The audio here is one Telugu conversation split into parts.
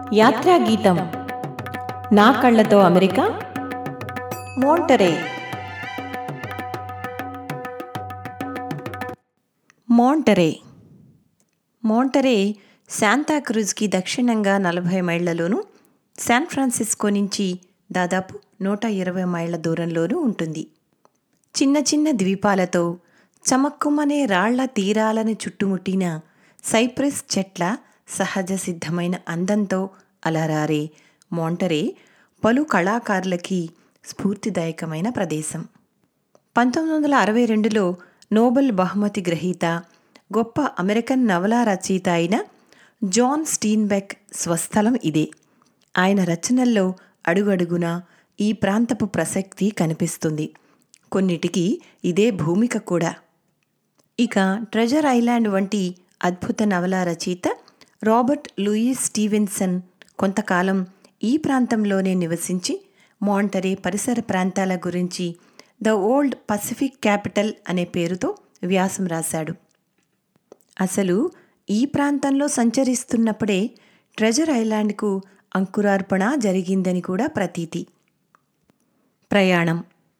యాత్రా గీతం నా కళ్ళతో అమెరికా మోంటరే మోంటరే మోంటరే శాంతాక్రూజ్కి దక్షిణంగా నలభై మైళ్లలోను శాన్ ఫ్రాన్సిస్కో నుంచి దాదాపు నూట ఇరవై మైళ్ల దూరంలోనూ ఉంటుంది చిన్న చిన్న ద్వీపాలతో చమక్కుమనే రాళ్ల తీరాలను చుట్టుముట్టిన సైప్రస్ చెట్ల సహజ సిద్ధమైన అందంతో అలరారే మోంటరే పలు కళాకారులకి స్ఫూర్తిదాయకమైన ప్రదేశం పంతొమ్మిది వందల అరవై రెండులో నోబెల్ బహుమతి గ్రహీత గొప్ప అమెరికన్ నవలా రచయిత అయిన జాన్ స్టీన్బెక్ స్వస్థలం ఇదే ఆయన రచనల్లో అడుగడుగునా ఈ ప్రాంతపు ప్రసక్తి కనిపిస్తుంది కొన్నిటికి ఇదే భూమిక కూడా ఇక ట్రెజర్ ఐలాండ్ వంటి అద్భుత నవలా రచయిత రాబర్ట్ లూయిస్ స్టీవెన్సన్ కొంతకాలం ఈ ప్రాంతంలోనే నివసించి మాంటరే పరిసర ప్రాంతాల గురించి ద ఓల్డ్ పసిఫిక్ క్యాపిటల్ అనే పేరుతో వ్యాసం రాశాడు అసలు ఈ ప్రాంతంలో సంచరిస్తున్నప్పుడే ట్రెజర్ ఐలాండ్కు అంకురార్పణ జరిగిందని కూడా ప్రతీతి ప్రయాణం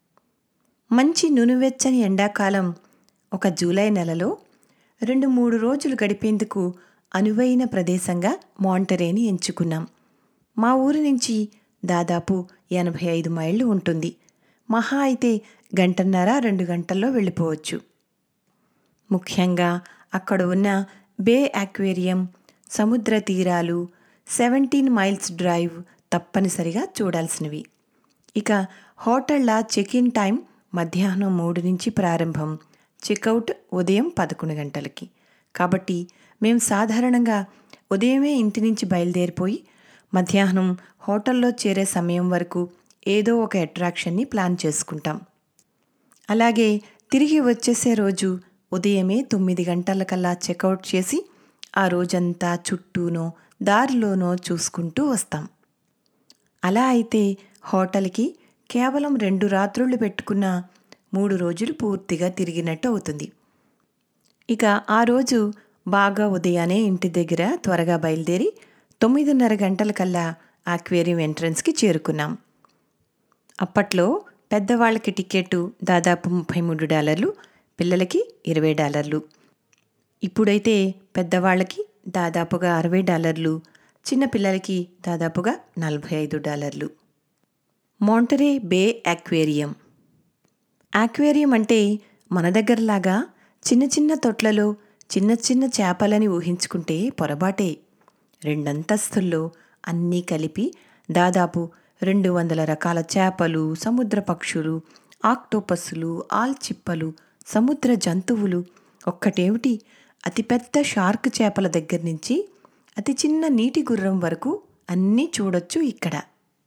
మంచి నునువెచ్చని ఎండాకాలం ఒక జూలై నెలలో రెండు మూడు రోజులు గడిపేందుకు అనువైన ప్రదేశంగా మాంటరేని ఎంచుకున్నాం మా ఊరి నుంచి దాదాపు ఎనభై ఐదు మైళ్ళు ఉంటుంది మహా అయితే గంటన్నర రెండు గంటల్లో వెళ్ళిపోవచ్చు ముఖ్యంగా అక్కడ ఉన్న బే ఆక్వేరియం సముద్ర తీరాలు సెవెంటీన్ మైల్స్ డ్రైవ్ తప్పనిసరిగా చూడాల్సినవి ఇక హోటళ్ల చెక్ ఇన్ టైం మధ్యాహ్నం మూడు నుంచి ప్రారంభం చెక్అవుట్ ఉదయం పదకొండు గంటలకి కాబట్టి మేము సాధారణంగా ఉదయమే ఇంటి నుంచి బయలుదేరిపోయి మధ్యాహ్నం హోటల్లో చేరే సమయం వరకు ఏదో ఒక అట్రాక్షన్ని ప్లాన్ చేసుకుంటాం అలాగే తిరిగి వచ్చేసే రోజు ఉదయమే తొమ్మిది గంటలకల్లా చెక్అవుట్ చేసి ఆ రోజంతా చుట్టూనో దారిలోనో చూసుకుంటూ వస్తాం అలా అయితే హోటల్కి కేవలం రెండు రాత్రులు పెట్టుకున్న మూడు రోజులు పూర్తిగా తిరిగినట్టు అవుతుంది ఇక ఆ రోజు బాగా ఉదయాన్నే ఇంటి దగ్గర త్వరగా బయలుదేరి తొమ్మిదిన్నర గంటలకల్లా ఆక్వేరియం ఎంట్రన్స్కి చేరుకున్నాం అప్పట్లో పెద్దవాళ్ళకి టికెట్ దాదాపు ముప్పై మూడు డాలర్లు పిల్లలకి ఇరవై డాలర్లు ఇప్పుడైతే పెద్దవాళ్ళకి దాదాపుగా అరవై డాలర్లు చిన్నపిల్లలకి దాదాపుగా నలభై ఐదు డాలర్లు మోంటరే బే ఆక్వేరియం ఆక్వేరియం అంటే మన దగ్గరలాగా చిన్న చిన్న తొట్లలో చిన్న చిన్న చేపలని ఊహించుకుంటే పొరపాటే రెండంతస్తుల్లో అన్నీ కలిపి దాదాపు రెండు వందల రకాల చేపలు సముద్ర పక్షులు ఆక్టోపస్సులు ఆల్చిప్పలు సముద్ర జంతువులు ఒక్కటేమిటి అతిపెద్ద షార్క్ చేపల దగ్గర నుంచి అతి చిన్న నీటి గుర్రం వరకు అన్నీ చూడొచ్చు ఇక్కడ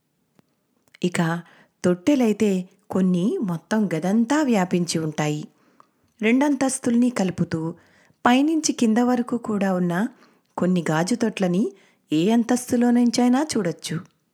ఇక తొట్టెలైతే కొన్ని మొత్తం గదంతా వ్యాపించి ఉంటాయి రెండంతస్తుల్ని కలుపుతూ పైనుంచి కింద వరకు కూడా ఉన్న కొన్ని గాజు తొట్లని ఏ అంతస్తులో నుంచైనా చూడొచ్చు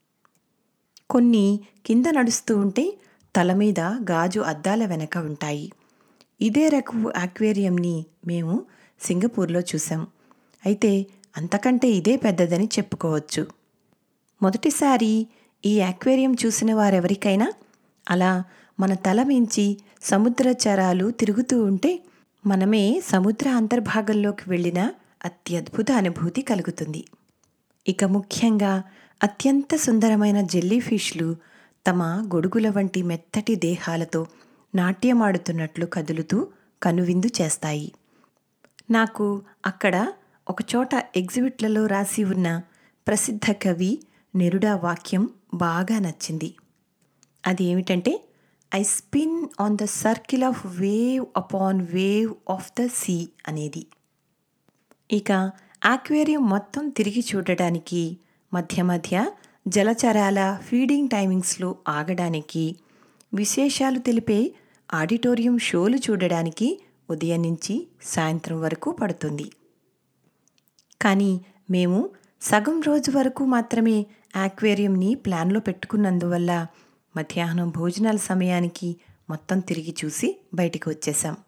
కొన్ని కింద నడుస్తూ ఉంటే తల మీద గాజు అద్దాల వెనక ఉంటాయి ఇదే రకపు ఆక్వేరియంని మేము సింగపూర్లో చూసాం అయితే అంతకంటే ఇదే పెద్దదని చెప్పుకోవచ్చు మొదటిసారి ఈ ఆక్వేరియం చూసిన వారెవరికైనా అలా మన తల మించి సముద్ర చరాలు తిరుగుతూ ఉంటే మనమే సముద్ర అంతర్భాగంలోకి వెళ్ళిన అత్యద్భుత అనుభూతి కలుగుతుంది ఇక ముఖ్యంగా అత్యంత సుందరమైన జెల్లీ ఫిష్లు తమ గొడుగుల వంటి మెత్తటి దేహాలతో నాట్యమాడుతున్నట్లు కదులుతూ కనువిందు చేస్తాయి నాకు అక్కడ ఒకచోట ఎగ్జిబిట్లలో రాసి ఉన్న ప్రసిద్ధ కవి నెరుడా వాక్యం బాగా నచ్చింది అది ఏమిటంటే I spin on the circle of wave upon wave of the sea అనేది ఇక ఆక్వేరియం మొత్తం తిరిగి చూడడానికి మధ్య మధ్య జలచరాల ఫీడింగ్ టైమింగ్స్లో ఆగడానికి విశేషాలు తెలిపే ఆడిటోరియం షోలు చూడడానికి ఉదయం నుంచి సాయంత్రం వరకు పడుతుంది కానీ మేము సగం రోజు వరకు మాత్రమే ఆక్వేరియంని ప్లాన్లో పెట్టుకున్నందువల్ల మధ్యాహ్నం భోజనాల సమయానికి మొత్తం తిరిగి చూసి బయటికి వచ్చేసాం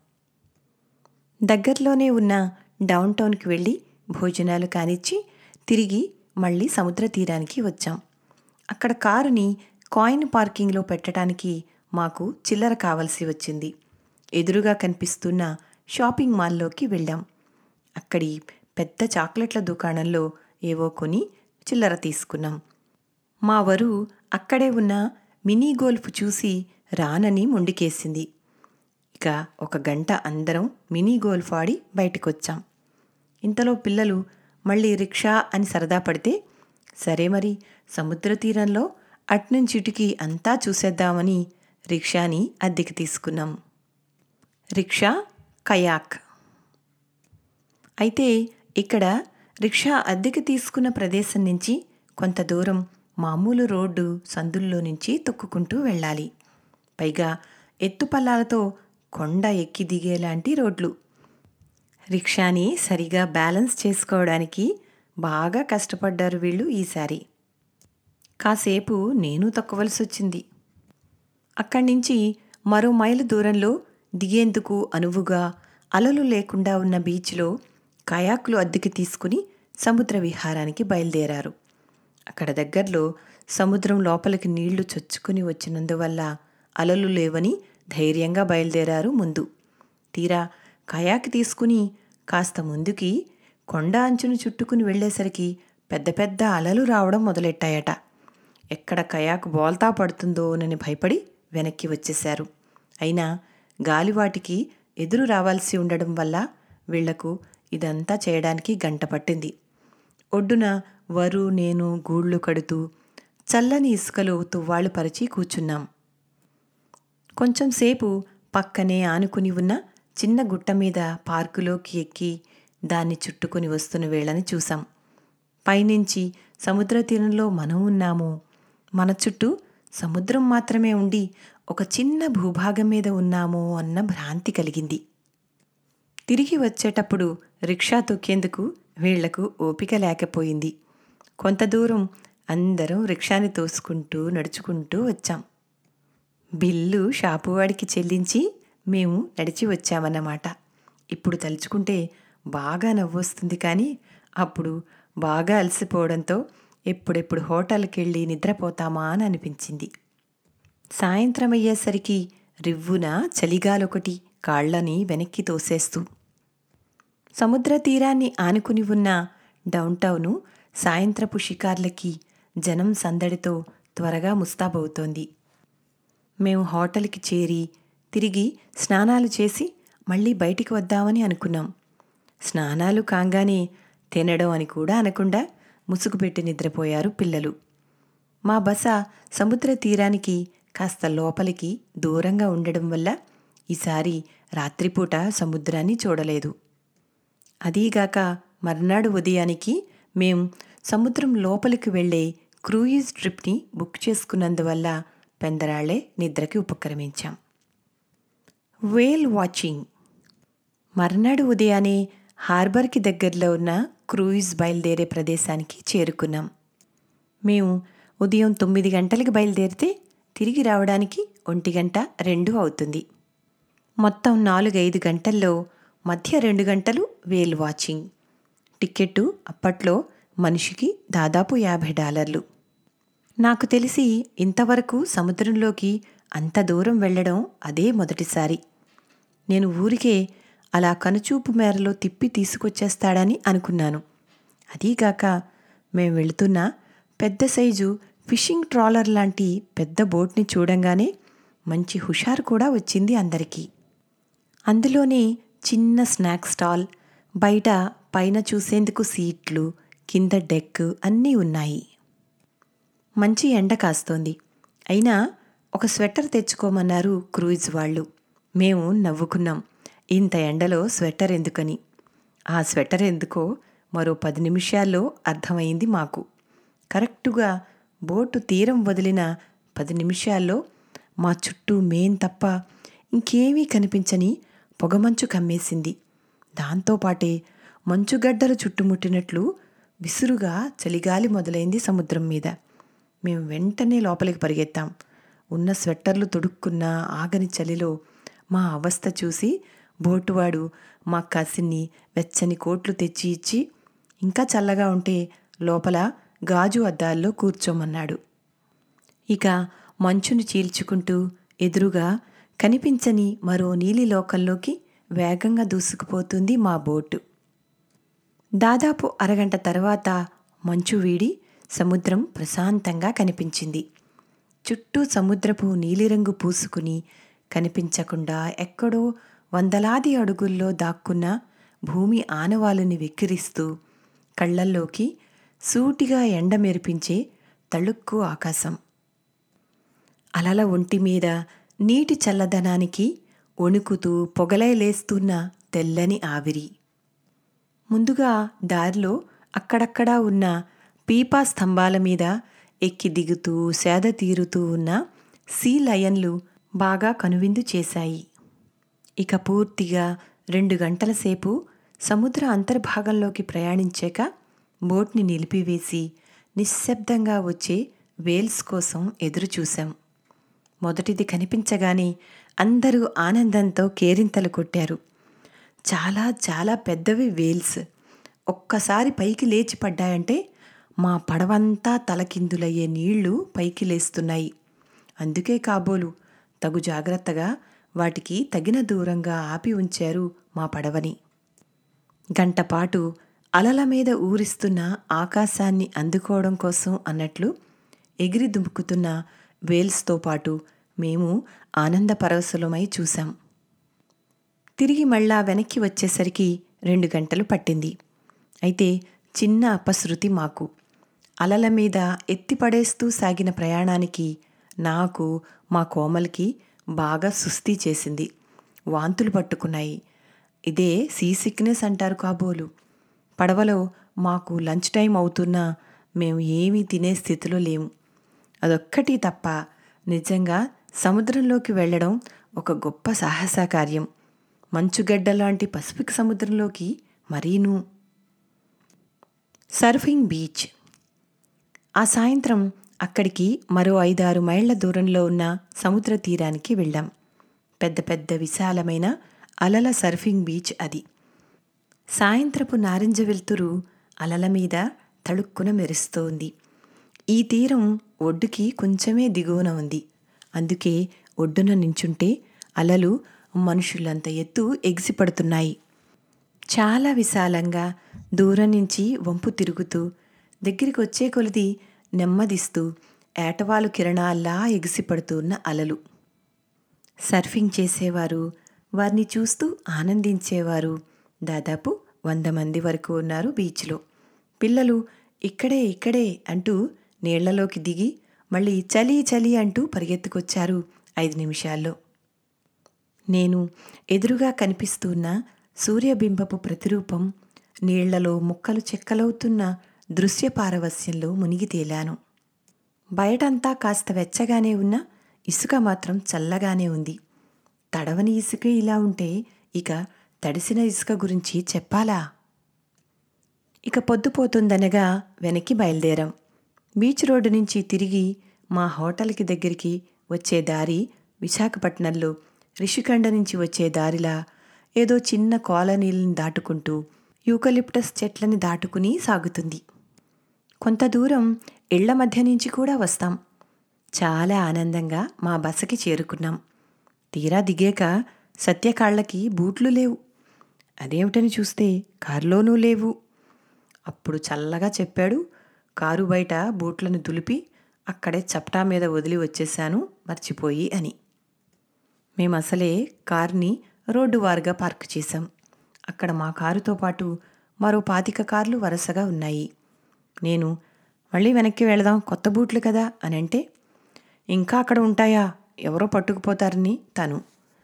దగ్గరలోనే ఉన్న డౌన్ టౌన్కి వెళ్ళి భోజనాలు కానిచ్చి తిరిగి మళ్ళీ సముద్ర తీరానికి వచ్చాం అక్కడ కారుని కాయిన్ పార్కింగ్లో పెట్టడానికి మాకు చిల్లర కావలసి వచ్చింది ఎదురుగా కనిపిస్తున్న షాపింగ్ మాల్లోకి వెళ్ళాం అక్కడి పెద్ద చాక్లెట్ల దుకాణంలో ఏవో కొని చిల్లర తీసుకున్నాం మా వరు అక్కడే ఉన్న మినీ గోల్ఫ్ చూసి రానని మొండికేసింది ఇక ఒక గంట అందరం మినీ గోల్ఫ్ ఆడి బయటకొచ్చాం ఇంతలో పిల్లలు మళ్ళీ రిక్షా అని సరదా పడితే సరే మరి సముద్ర తీరంలో అట్నుంచి ఇటుకి అంతా చూసేద్దామని రిక్షాని అద్దెకి తీసుకున్నాం రిక్షా కయాక్ అయితే ఇక్కడ రిక్షా అద్దెకి తీసుకున్న ప్రదేశం నుంచి కొంత దూరం మామూలు రోడ్డు సందుల్లో నుంచి తొక్కుకుంటూ వెళ్ళాలి పైగా ఎత్తుపల్లాలతో కొండ ఎక్కి దిగేలాంటి రోడ్లు రిక్షాని సరిగా బ్యాలెన్స్ చేసుకోవడానికి బాగా కష్టపడ్డారు వీళ్ళు ఈసారి కాసేపు నేను తొక్కవలసి వచ్చింది అక్కడి నుంచి మరో మైలు దూరంలో దిగేందుకు అనువుగా అలలు లేకుండా ఉన్న బీచ్లో కయాకులు అద్దెకి తీసుకుని సముద్ర విహారానికి బయలుదేరారు అక్కడ దగ్గరలో సముద్రం లోపలికి నీళ్లు చొచ్చుకుని వచ్చినందువల్ల అలలు లేవని ధైర్యంగా బయలుదేరారు ముందు తీరా కయాకి తీసుకుని కాస్త ముందుకి కొండ అంచును చుట్టుకుని వెళ్ళేసరికి పెద్ద పెద్ద అలలు రావడం మొదలెట్టాయట ఎక్కడ కయాకు బోల్తా పడుతుందోనని భయపడి వెనక్కి వచ్చేశారు అయినా గాలివాటికి ఎదురు రావాల్సి ఉండడం వల్ల వీళ్లకు ఇదంతా చేయడానికి గంట పట్టింది ఒడ్డున వరు నేను గూళ్ళు కడుతూ చల్లని ఇసుకలో తువ్వాళ్ళు పరిచి కూర్చున్నాం కొంచెం సేపు పక్కనే ఆనుకుని ఉన్న చిన్న గుట్ట మీద పార్కులోకి ఎక్కి దాన్ని చుట్టుకుని వస్తున్న వేళని చూసాం పైనుంచి సముద్ర తీరంలో మనం ఉన్నాము మన చుట్టూ సముద్రం మాత్రమే ఉండి ఒక చిన్న భూభాగం మీద ఉన్నాము అన్న భ్రాంతి కలిగింది తిరిగి వచ్చేటప్పుడు రిక్షా తొక్కేందుకు వీళ్లకు ఓపిక లేకపోయింది కొంత దూరం అందరం రిక్షాని తోసుకుంటూ నడుచుకుంటూ వచ్చాం బిల్లు షాపువాడికి చెల్లించి మేము నడిచి వచ్చామన్నమాట ఇప్పుడు తలుచుకుంటే బాగా నవ్వొస్తుంది కానీ అప్పుడు బాగా అలసిపోవడంతో ఎప్పుడెప్పుడు హోటల్కి వెళ్ళి నిద్రపోతామా అని అనిపించింది సాయంత్రం అయ్యేసరికి రివ్వున చలిగాలొకటి కాళ్ళని వెనక్కి తోసేస్తూ సముద్ర తీరాన్ని ఆనుకుని ఉన్న డౌన్టౌను సాయంత్రపు షికార్లకి జనం సందడితో త్వరగా ముస్తాబవుతోంది మేము హోటల్కి చేరి తిరిగి స్నానాలు చేసి మళ్ళీ బయటికి వద్దామని అనుకున్నాం స్నానాలు కాంగానే తినడం అని కూడా అనకుండా ముసుగు పెట్టి నిద్రపోయారు పిల్లలు మా బస సముద్ర తీరానికి కాస్త లోపలికి దూరంగా ఉండడం వల్ల ఈసారి రాత్రిపూట సముద్రాన్ని చూడలేదు అదీగాక మర్నాడు ఉదయానికి మేం సముద్రం లోపలికి వెళ్ళే క్రూయిజ్ ట్రిప్ని బుక్ చేసుకున్నందువల్ల పెందరాళ్లే నిద్రకి ఉపక్రమించాం వేల్ వాచింగ్ మర్నాడు ఉదయానే హార్బర్కి దగ్గరలో ఉన్న క్రూయిజ్ బయలుదేరే ప్రదేశానికి చేరుకున్నాం మేము ఉదయం తొమ్మిది గంటలకు బయలుదేరితే తిరిగి రావడానికి ఒంటి గంట రెండు అవుతుంది మొత్తం నాలుగైదు గంటల్లో మధ్య రెండు గంటలు వేల్ వాచింగ్ టిక్కెట్టు అప్పట్లో మనిషికి దాదాపు యాభై డాలర్లు నాకు తెలిసి ఇంతవరకు సముద్రంలోకి అంత దూరం వెళ్ళడం అదే మొదటిసారి నేను ఊరికే అలా కనుచూపు మేరలో తిప్పి తీసుకొచ్చేస్తాడని అనుకున్నాను అదీగాక మేం వెళుతున్న పెద్ద సైజు ఫిషింగ్ ట్రాలర్ లాంటి పెద్ద బోట్ని చూడంగానే మంచి హుషారు కూడా వచ్చింది అందరికీ అందులోనే చిన్న స్నాక్ స్టాల్ బయట పైన చూసేందుకు సీట్లు కింద డెక్ అన్నీ ఉన్నాయి మంచి ఎండ కాస్తోంది అయినా ఒక స్వెటర్ తెచ్చుకోమన్నారు క్రూయిజ్ వాళ్ళు మేము నవ్వుకున్నాం ఇంత ఎండలో స్వెటర్ ఎందుకని ఆ స్వెటర్ ఎందుకో మరో పది నిమిషాల్లో అర్థమైంది మాకు కరెక్టుగా బోటు తీరం వదిలిన పది నిమిషాల్లో మా చుట్టూ మేం తప్ప ఇంకేమీ కనిపించని పొగమంచు కమ్మేసింది దాంతోపాటే మంచుగడ్డలు చుట్టుముట్టినట్లు విసురుగా చలిగాలి మొదలైంది సముద్రం మీద మేము వెంటనే లోపలికి పరిగెత్తాం ఉన్న స్వెట్టర్లు తొడుక్కున్న ఆగని చలిలో మా అవస్థ చూసి బోటువాడు మా కసిన్ని వెచ్చని కోట్లు తెచ్చి ఇచ్చి ఇంకా చల్లగా ఉంటే లోపల గాజు అద్దాల్లో కూర్చోమన్నాడు ఇక మంచును చీల్చుకుంటూ ఎదురుగా కనిపించని మరో నీలి లోకంలోకి వేగంగా దూసుకుపోతుంది మా బోటు దాదాపు అరగంట తర్వాత మంచు వీడి సముద్రం ప్రశాంతంగా కనిపించింది చుట్టూ సముద్రపు నీలిరంగు పూసుకుని కనిపించకుండా ఎక్కడో వందలాది అడుగుల్లో దాక్కున్న భూమి ఆనవాలుని వెక్కిరిస్తూ కళ్ళల్లోకి సూటిగా ఎండ మెరిపించే తళుక్కు ఆకాశం అలల ఒంటి మీద నీటి చల్లదనానికి వణుకుతూ పొగలై లేస్తున్న తెల్లని ఆవిరి ముందుగా దారిలో అక్కడక్కడా ఉన్న పీపా స్తంభాల మీద ఎక్కి దిగుతూ సేద తీరుతూ ఉన్న సీ లయన్లు బాగా కనువిందు చేశాయి ఇక పూర్తిగా రెండు గంటల సేపు సముద్ర అంతర్భాగంలోకి ప్రయాణించాక బోట్ని నిలిపివేసి నిశ్శబ్దంగా వచ్చే వేల్స్ కోసం ఎదురు చూశాం మొదటిది కనిపించగానే అందరూ ఆనందంతో కేరింతలు కొట్టారు చాలా చాలా పెద్దవి వేల్స్ ఒక్కసారి పైకి లేచి పడ్డాయంటే మా పడవంతా తలకిందులయ్యే నీళ్లు పైకి లేస్తున్నాయి అందుకే కాబోలు తగు జాగ్రత్తగా వాటికి తగిన దూరంగా ఆపి ఉంచారు మా పడవని గంటపాటు అలల మీద ఊరిస్తున్న ఆకాశాన్ని అందుకోవడం కోసం అన్నట్లు ఎగిరి దుముకుతున్న వేల్స్తో పాటు మేము ఆనంద పరవశులమై చూశాం తిరిగి మళ్ళా వెనక్కి వచ్చేసరికి రెండు గంటలు పట్టింది అయితే చిన్న అపశృతి మాకు అలల మీద ఎత్తిపడేస్తూ సాగిన ప్రయాణానికి నాకు మా కోమలికి బాగా సుస్థి చేసింది వాంతులు పట్టుకున్నాయి ఇదే సీ సిక్నెస్ అంటారు కాబోలు పడవలో మాకు లంచ్ టైం అవుతున్నా మేము ఏమీ తినే స్థితిలో లేము అదొక్కటి తప్ప నిజంగా సముద్రంలోకి వెళ్ళడం ఒక గొప్ప సాహస కార్యం మంచుగడ్డ లాంటి పసిఫిక్ సముద్రంలోకి మరీను సర్ఫింగ్ బీచ్ ఆ సాయంత్రం అక్కడికి మరో ఐదారు మైళ్ల దూరంలో ఉన్న సముద్ర తీరానికి వెళ్ళాం పెద్ద పెద్ద విశాలమైన అలల సర్ఫింగ్ బీచ్ అది సాయంత్రపు నారింజ వెలుతురు అలల మీద తళుక్కున మెరుస్తోంది ఈ తీరం ఒడ్డుకి కొంచెమే దిగువన ఉంది అందుకే ఒడ్డున నించుంటే అలలు మనుషులంత ఎత్తు ఎగిసిపడుతున్నాయి చాలా విశాలంగా దూరం నుంచి వంపు తిరుగుతూ దగ్గరికి వచ్చే కొలిది నెమ్మదిస్తూ ఏటవాలు కిరణాల్లా ఎగిసిపడుతున్న అలలు సర్ఫింగ్ చేసేవారు వారిని చూస్తూ ఆనందించేవారు దాదాపు వంద మంది వరకు ఉన్నారు బీచ్లో పిల్లలు ఇక్కడే ఇక్కడే అంటూ నీళ్లలోకి దిగి మళ్ళీ చలి చలి అంటూ పరిగెత్తుకొచ్చారు ఐదు నిమిషాల్లో నేను ఎదురుగా కనిపిస్తున్న సూర్యబింబపు ప్రతిరూపం నీళ్లలో ముక్కలు చెక్కలవుతున్న దృశ్య పారవస్యంలో మునిగి తేలాను బయటంతా కాస్త వెచ్చగానే ఉన్న ఇసుక మాత్రం చల్లగానే ఉంది తడవని ఇసుక ఇలా ఉంటే ఇక తడిసిన ఇసుక గురించి చెప్పాలా ఇక పొద్దుపోతుందనగా వెనక్కి బయలుదేరాం బీచ్ రోడ్డు నుంచి తిరిగి మా హోటల్కి దగ్గరికి వచ్చే దారి విశాఖపట్నంలో రిషికండ నుంచి వచ్చే దారిలా ఏదో చిన్న కాలనీలను దాటుకుంటూ యూకలిప్టస్ చెట్లని దాటుకుని సాగుతుంది కొంత దూరం ఇళ్ల మధ్య నుంచి కూడా వస్తాం చాలా ఆనందంగా మా బసకి చేరుకున్నాం తీరా దిగాక సత్యకాళ్ళకి బూట్లు లేవు అదేమిటని చూస్తే కారులోనూ లేవు అప్పుడు చల్లగా చెప్పాడు కారు బయట బూట్లను దులిపి అక్కడే చప్టా మీద వదిలి వచ్చేశాను మర్చిపోయి అని మేము అసలే కార్ని రోడ్డు వారుగా పార్క్ చేశాం అక్కడ మా కారుతో పాటు మరో పాతిక కార్లు వరుసగా ఉన్నాయి నేను మళ్ళీ వెనక్కి వెళదాం కొత్త బూట్లు కదా అని అంటే ఇంకా అక్కడ ఉంటాయా ఎవరో పట్టుకుపోతారని తను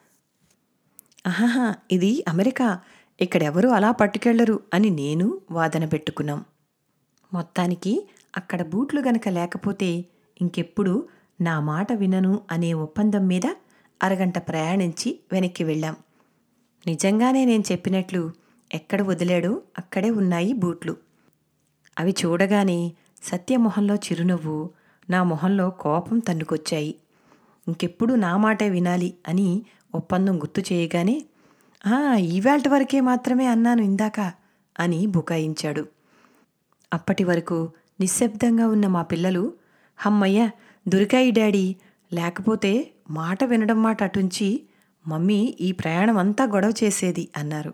ఆహాహా ఇది అమెరికా ఇక్కడెవరూ అలా పట్టుకెళ్లరు అని నేను వాదన పెట్టుకున్నాం మొత్తానికి అక్కడ బూట్లు గనక లేకపోతే ఇంకెప్పుడు నా మాట వినను అనే ఒప్పందం మీద అరగంట ప్రయాణించి వెనక్కి వెళ్ళాం నిజంగానే నేను చెప్పినట్లు ఎక్కడ వదిలాడో అక్కడే ఉన్నాయి బూట్లు అవి చూడగానే సత్య మొహంలో చిరునవ్వు నా మొహంలో కోపం తన్నుకొచ్చాయి ఇంకెప్పుడు నా మాటే వినాలి అని ఒప్పందం గుర్తు చేయగానే "ఆ, ఈవేళ వరకే మాత్రమే అన్నాను ఇందాక అని బుకాయించాడు అప్పటి వరకు నిశ్శబ్దంగా ఉన్న మా పిల్లలు హమ్మయ్య దొరికాయి డాడీ లేకపోతే మాట వినడం మాట అటుంచి మమ్మీ ఈ ప్రయాణం అంతా గొడవ చేసేది అన్నారు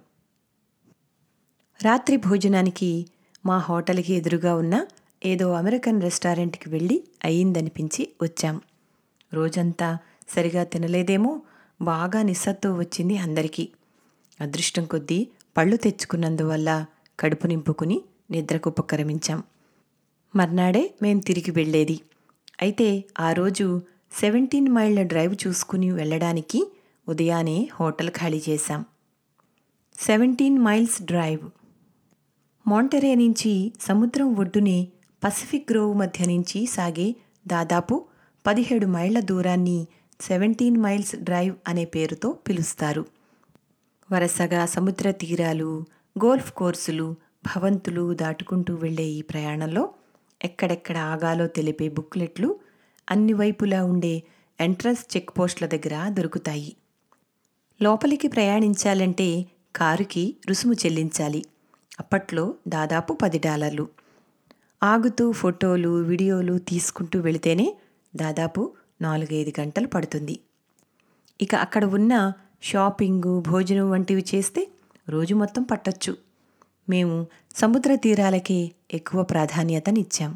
రాత్రి భోజనానికి మా హోటల్కి ఎదురుగా ఉన్న ఏదో అమెరికన్ రెస్టారెంట్కి వెళ్ళి అయ్యిందనిపించి వచ్చాం రోజంతా సరిగా తినలేదేమో బాగా నిస్సత్తువ వచ్చింది అందరికీ అదృష్టం కొద్దీ పళ్ళు తెచ్చుకున్నందువల్ల కడుపు నింపుకుని నిద్రకు ఉపక్రమించాం మర్నాడే మేం తిరిగి వెళ్ళేది అయితే ఆ రోజు సెవెంటీన్ మైళ్ళ డ్రైవ్ చూసుకుని వెళ్ళడానికి ఉదయానే హోటల్ ఖాళీ చేశాం సెవెంటీన్ మైల్స్ డ్రైవ్ మాంటరే నుంచి సముద్రం ఒడ్డునే పసిఫిక్ గ్రోవ్ మధ్య నుంచి సాగే దాదాపు పదిహేడు మైళ్ళ దూరాన్ని సెవెంటీన్ మైల్స్ డ్రైవ్ అనే పేరుతో పిలుస్తారు వరుసగా సముద్ర తీరాలు గోల్ఫ్ కోర్సులు భవంతులు దాటుకుంటూ వెళ్ళే ఈ ప్రయాణంలో ఎక్కడెక్కడ ఆగాలో తెలిపే బుక్లెట్లు అన్ని వైపులా ఉండే ఎంట్రన్స్ చెక్ పోస్టుల దగ్గర దొరుకుతాయి లోపలికి ప్రయాణించాలంటే కారుకి రుసుము చెల్లించాలి అప్పట్లో దాదాపు పది డాలర్లు ఆగుతూ ఫోటోలు వీడియోలు తీసుకుంటూ వెళితేనే దాదాపు నాలుగైదు గంటలు పడుతుంది ఇక అక్కడ ఉన్న షాపింగు భోజనం వంటివి చేస్తే రోజు మొత్తం పట్టొచ్చు మేము సముద్ర తీరాలకే ఎక్కువ ప్రాధాన్యతనిచ్చాం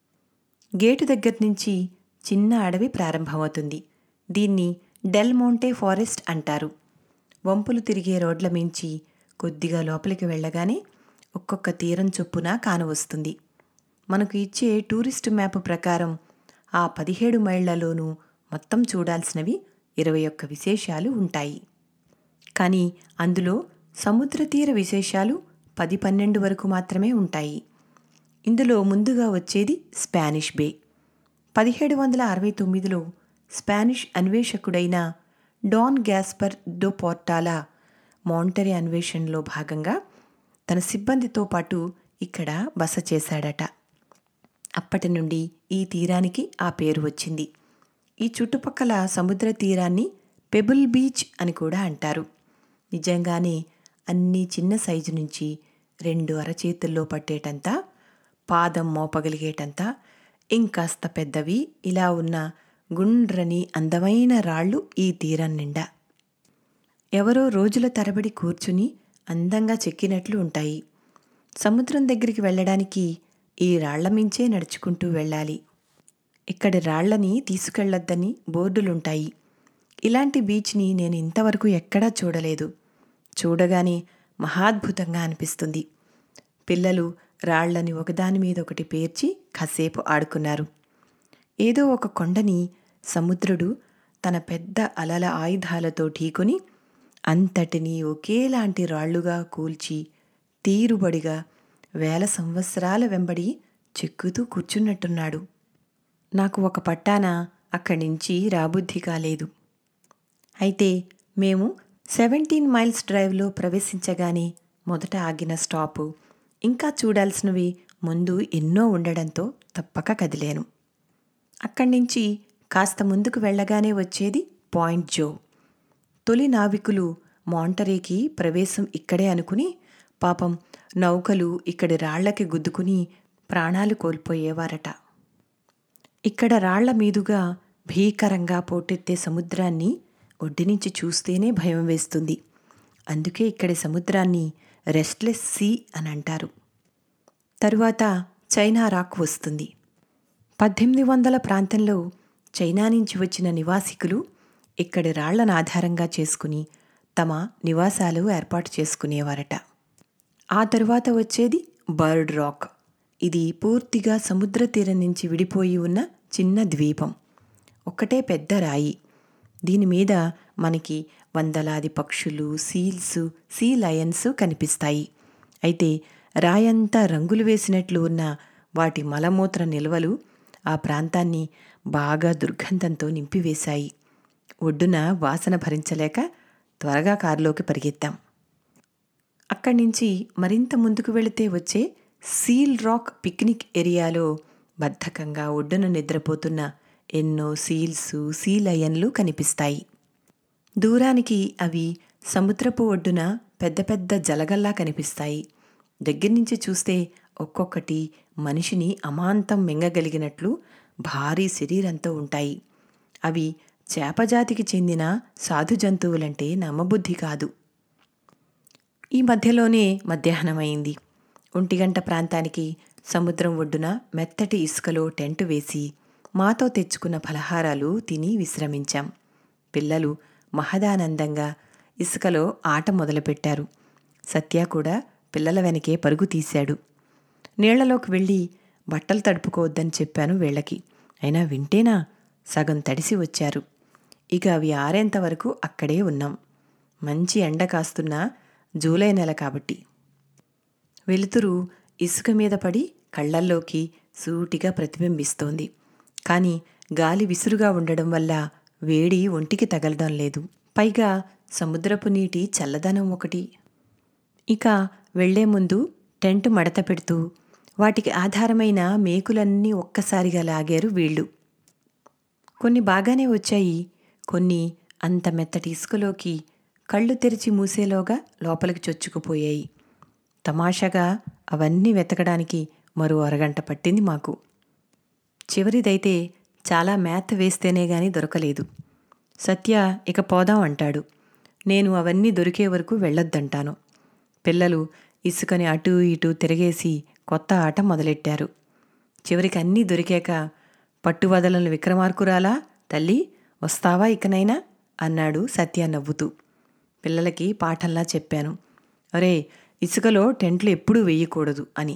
గేటు దగ్గర నుంచి చిన్న అడవి ప్రారంభమవుతుంది దీన్ని డెల్ మోంటే ఫారెస్ట్ అంటారు వంపులు తిరిగే రోడ్ల మించి కొద్దిగా లోపలికి వెళ్ళగానే ఒక్కొక్క తీరం చొప్పున కానవస్తుంది మనకు ఇచ్చే టూరిస్ట్ మ్యాప్ ప్రకారం ఆ పదిహేడు మైళ్లలోనూ మొత్తం చూడాల్సినవి ఇరవై ఒక్క విశేషాలు ఉంటాయి కానీ అందులో సముద్ర తీర విశేషాలు పది పన్నెండు వరకు మాత్రమే ఉంటాయి ఇందులో ముందుగా వచ్చేది స్పానిష్ బే పదిహేడు వందల అరవై తొమ్మిదిలో స్పానిష్ అన్వేషకుడైన Don Gaspar de Portola Monterey అన్వేషణలో భాగంగా తన సిబ్బందితో పాటు ఇక్కడ బస చేశాడట అప్పటి నుండి ఈ తీరానికి ఆ పేరు వచ్చింది ఈ చుట్టుపక్కల సముద్ర తీరాన్ని పెబుల్ బీచ్ అని కూడా అంటారు నిజంగానే అన్ని చిన్న సైజు నుంచి రెండు అరచేతుల్లో పట్టేటంతా పాదం మోపగలిగేటంతా ఇంకాస్త పెద్దవి ఇలా ఉన్న గుండ్రని అందమైన రాళ్ళు ఈ తీరం నిండా ఎవరో రోజుల తరబడి కూర్చుని అందంగా చెక్కినట్లు ఉంటాయి సముద్రం దగ్గరికి వెళ్ళడానికి ఈ రాళ్ల మించే నడుచుకుంటూ వెళ్ళాలి ఇక్కడి రాళ్లని తీసుకెళ్లొద్దని బోర్డులుంటాయి ఇలాంటి బీచ్ని నేను ఇంతవరకు ఎక్కడా చూడలేదు చూడగానే మహాద్భుతంగా అనిపిస్తుంది పిల్లలు రాళ్లని ఒకదాని మీద ఒకటి పేర్చి కాసేపు ఆడుకున్నారు ఏదో ఒక కొండని సముద్రుడు తన పెద్ద అలల ఆయుధాలతో ఢీకొని అంతటినీ ఒకేలాంటి రాళ్లుగా కూల్చి తీరుబడిగా వేల సంవత్సరాల వెంబడి చెక్కుతూ కూర్చున్నట్టున్నాడు నాకు ఒక పట్టాన అక్కడి నుంచి రాబుద్ధి కాలేదు అయితే మేము సెవెంటీన్ మైల్స్ డ్రైవ్లో ప్రవేశించగానే మొదట ఆగిన స్టాపు ఇంకా చూడాల్సినవి ముందు ఎన్నో ఉండడంతో తప్పక కదిలేను అక్కడి నుంచి కాస్త ముందుకు వెళ్ళగానే వచ్చేది పాయింట్ జో తొలి నావికులు మాంటరీకి ప్రవేశం ఇక్కడే అనుకుని పాపం నౌకలు ఇక్కడి రాళ్లకి గుద్దుకుని ప్రాణాలు కోల్పోయేవారట ఇక్కడ రాళ్ల మీదుగా భీకరంగా పోటెత్తే సముద్రాన్ని ఒడ్డు నుంచి చూస్తేనే భయం వేస్తుంది అందుకే ఇక్కడి సముద్రాన్ని రెస్ట్లెస్ సీ అని అంటారు తరువాత చైనా రాక్ వస్తుంది పద్దెనిమిది వందల ప్రాంతంలో చైనా నుంచి వచ్చిన నివాసికులు ఇక్కడి రాళ్లను ఆధారంగా చేసుకుని తమ నివాసాలు ఏర్పాటు చేసుకునేవారట ఆ తరువాత వచ్చేది బర్డ్ రాక్ ఇది పూర్తిగా సముద్ర తీరం నుంచి విడిపోయి ఉన్న చిన్న ద్వీపం ఒక్కటే పెద్ద రాయి దీని మీద మనకి వందలాది పక్షులు సీల్స్ సీ లయన్స్ కనిపిస్తాయి అయితే రాయంతా రంగులు వేసినట్లు ఉన్న వాటి మలమూత్ర నిల్వలు ఆ ప్రాంతాన్ని బాగా దుర్గంధంతో నింపివేశాయి ఒడ్డున వాసన భరించలేక త్వరగా కారులోకి పరిగెత్తాం అక్కడి నుంచి మరింత ముందుకు వెళితే వచ్చే సీల్ రాక్ పిక్నిక్ ఏరియాలో బద్ధకంగా ఒడ్డున నిద్రపోతున్న ఎన్నో సీల్స్ సీ లయన్లు కనిపిస్తాయి దూరానికి అవి సముద్రపు ఒడ్డున పెద్ద పెద్ద జలగల్లా కనిపిస్తాయి దగ్గర నుంచి చూస్తే ఒక్కొక్కటి మనిషిని అమాంతం మింగగలిగినట్లు భారీ శరీరంతో ఉంటాయి అవి చేపజాతికి చెందిన సాధు జంతువులంటే నమ్మబుద్ధి కాదు ఈ మధ్యలోనే మధ్యాహ్నమైంది ఒంటిగంట ప్రాంతానికి సముద్రం ఒడ్డున మెత్తటి ఇసుకలో టెంటు వేసి మాతో తెచ్చుకున్న ఫలహారాలు తిని విశ్రమించాం పిల్లలు మహదానందంగా ఇసుకలో ఆట మొదలుపెట్టారు సత్య కూడా పిల్లల వెనకే పరుగు తీశాడు నీళ్లలోకి వెళ్ళి బట్టలు తడుపుకోవద్దని చెప్పాను వీళ్ళకి అయినా వింటేనా సగం తడిసి వచ్చారు ఇక అవి ఆరేంత వరకు అక్కడే ఉన్నాం మంచి ఎండ కాస్తున్న జూలై నెల కాబట్టి వెలుతురు ఇసుక మీద పడి కళ్ళల్లోకి సూటిగా ప్రతిబింబిస్తోంది కానీ గాలి విసురుగా ఉండడం వల్ల వేడి ఒంటికి తగలడం లేదు పైగా సముద్రపు నీటి చల్లదనం ఒకటి ఇక వెళ్లే ముందు టెంట్ మడత పెడుతూ వాటికి ఆధారమైన మేకులన్నీ ఒక్కసారిగా లాగారు వీళ్ళు కొన్ని బాగానే వచ్చాయి కొన్ని అంత మెత్తటి ఇసుకలోకి కళ్ళు తెరిచి మూసేలోగా లోపలికి చొచ్చుకుపోయాయి తమాషాగా అవన్నీ వెతకడానికి మరో అరగంట పట్టింది మాకు చివరిదైతే చాలా మేత వేస్తేనే గాని దొరకలేదు సత్య ఇక పోదాం అంటాడు నేను అవన్నీ దొరికే వరకు వెళ్ళొద్దంటాను పిల్లలు ఇసుకని అటూ ఇటూ తిరిగేసి కొత్త ఆట మొదలెట్టారు చివరికి అన్నీ దొరికాక పట్టువదలను విక్రమార్కురాలా తల్లి వస్తావా ఇకనైనా అన్నాడు సత్య నవ్వుతూ పిల్లలకి పాఠంలా చెప్పాను అరే ఇసుకలో టెంట్లు ఎప్పుడూ వేయకూడదు అని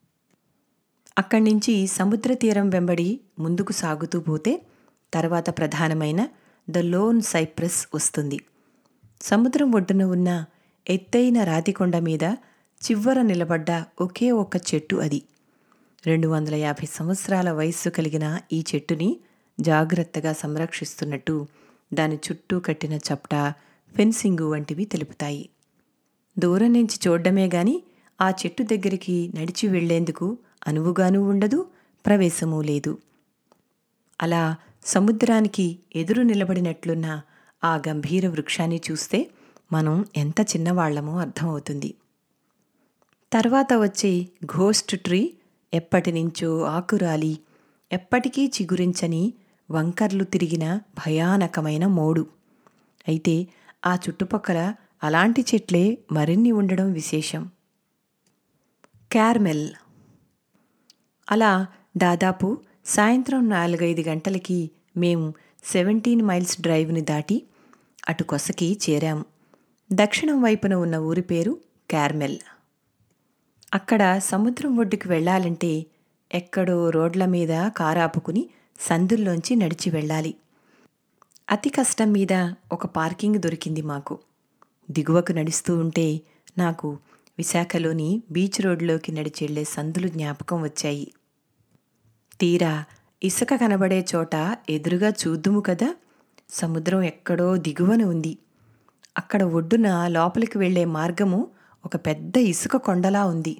అక్కడి నుంచి సముద్ర తీరం వెంబడి ముందుకు సాగుతూ పోతే తర్వాత ప్రధానమైన ద లోన్ సైప్రస్ వస్తుంది సముద్రం ఒడ్డున ఉన్న ఎత్తైన రాతికొండ మీద చివ్వర నిలబడ్డ ఒకే ఒక్క చెట్టు అది రెండు వందల యాభై సంవత్సరాల వయస్సు కలిగిన ఈ చెట్టుని జాగ్రత్తగా సంరక్షిస్తున్నట్టు దాని చుట్టూ కట్టిన చప్టా ఫెన్సింగు వంటివి తెలుపుతాయి దూరం నుంచి చూడ్డమే గాని ఆ చెట్టు దగ్గరికి నడిచి వెళ్లేందుకు అనువుగానూ ఉండదు ప్రవేశమూ లేదు అలా సముద్రానికి ఎదురు నిలబడినట్లున్న ఆ గంభీర వృక్షాన్ని చూస్తే మనం ఎంత చిన్నవాళ్లమో అర్థమవుతుంది తర్వాత వచ్చే ఘోస్ట్ ట్రీ ఎప్పటినుంచో ఆకురాలి ఎప్పటికీ చిగురించని వంకర్లు తిరిగిన భయానకమైన మోడు అయితే ఆ చుట్టుపక్కల అలాంటి చెట్లే మరిన్ని ఉండడం విశేషం క్యార్మెల్ అలా దాదాపు సాయంత్రం నాలుగైదు గంటలకి మేము సెవెంటీన్ మైల్స్ డ్రైవ్ని దాటి అటు కొసకి చేరాము దక్షిణం వైపున ఉన్న ఊరి పేరు క్యార్మెల్ అక్కడ సముద్రం ఒడ్డుకి వెళ్ళాలంటే ఎక్కడో రోడ్ల మీద కారాపుకుని సందుల్లోంచి నడిచి వెళ్ళాలి అతి కష్టం మీద ఒక పార్కింగ్ దొరికింది మాకు దిగువకు నడుస్తూ ఉంటే నాకు విశాఖలోని బీచ్ రోడ్లోకి నడిచెళ్లే సందులు జ్ఞాపకం వచ్చాయి తీరా ఇసుక కనబడే చోట ఎదురుగా చూద్దుము కదా సముద్రం ఎక్కడో దిగువన ఉంది అక్కడ ఒడ్డున లోపలికి వెళ్లే మార్గము ఒక పెద్ద ఇసుక కొండలా ఉంది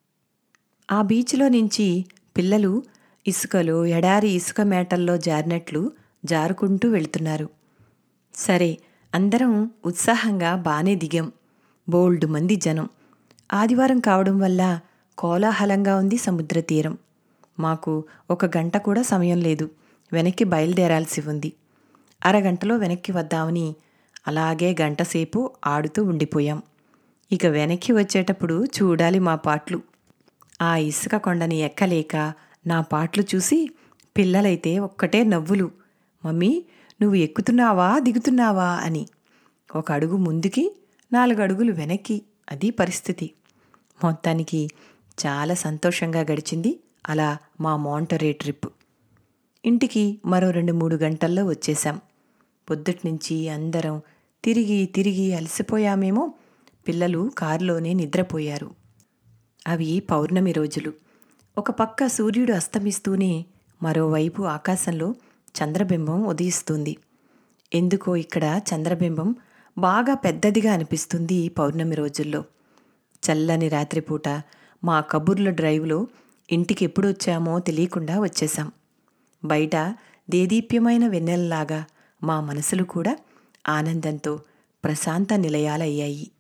ఆ బీచ్లో నుంచి పిల్లలు ఇసుకలో ఎడారి ఇసుక మేటల్లో జారినట్లు జారుకుంటూ వెళ్తున్నారు సరే అందరం ఉత్సాహంగా బానే దిగాం బోల్డ్ మంది జనం ఆదివారం కావడం వల్ల కోలాహలంగా ఉంది సముద్ర తీరం మాకు ఒక గంట కూడా సమయం లేదు వెనక్కి బయలుదేరాల్సి ఉంది అరగంటలో వెనక్కి వద్దామని అలాగే గంటసేపు ఆడుతూ ఉండిపోయాం ఇక వెనక్కి వచ్చేటప్పుడు చూడాలి మా పాటలు ఆ ఇసుక కొండని ఎక్కలేక నా పాటలు చూసి పిల్లలైతే ఒక్కటే నవ్వులు మమ్మీ నువ్వు ఎక్కుతున్నావా దిగుతున్నావా అని ఒక అడుగు ముందుకి నాలుగు అడుగులు వెనక్కి అది పరిస్థితి మొత్తానికి చాలా సంతోషంగా గడిచింది అలా మా మోంటరే ట్రిప్ ఇంటికి మరో రెండు మూడు గంటల్లో వచ్చేశాం పొద్దుట్నుంచి అందరం తిరిగి తిరిగి అలసిపోయామేమో పిల్లలు కారులోనే నిద్రపోయారు అవి పౌర్ణమి రోజులు ఒక పక్క సూర్యుడు అస్తమిస్తూనే మరోవైపు ఆకాశంలో చంద్రబింబం ఉదయిస్తుంది ఎందుకో ఇక్కడ చంద్రబింబం బాగా పెద్దదిగా అనిపిస్తుంది పౌర్ణమి రోజుల్లో చల్లని రాత్రిపూట మా కబుర్ల డ్రైవ్లో ఇంటికి ఎప్పుడు వచ్చామో తెలియకుండా వచ్చేశాం బయట దేదీప్యమైన వెన్నెలలాగా మా మనసులు కూడా ఆనందంతో ప్రశాంత నిలయాలయ్యాయి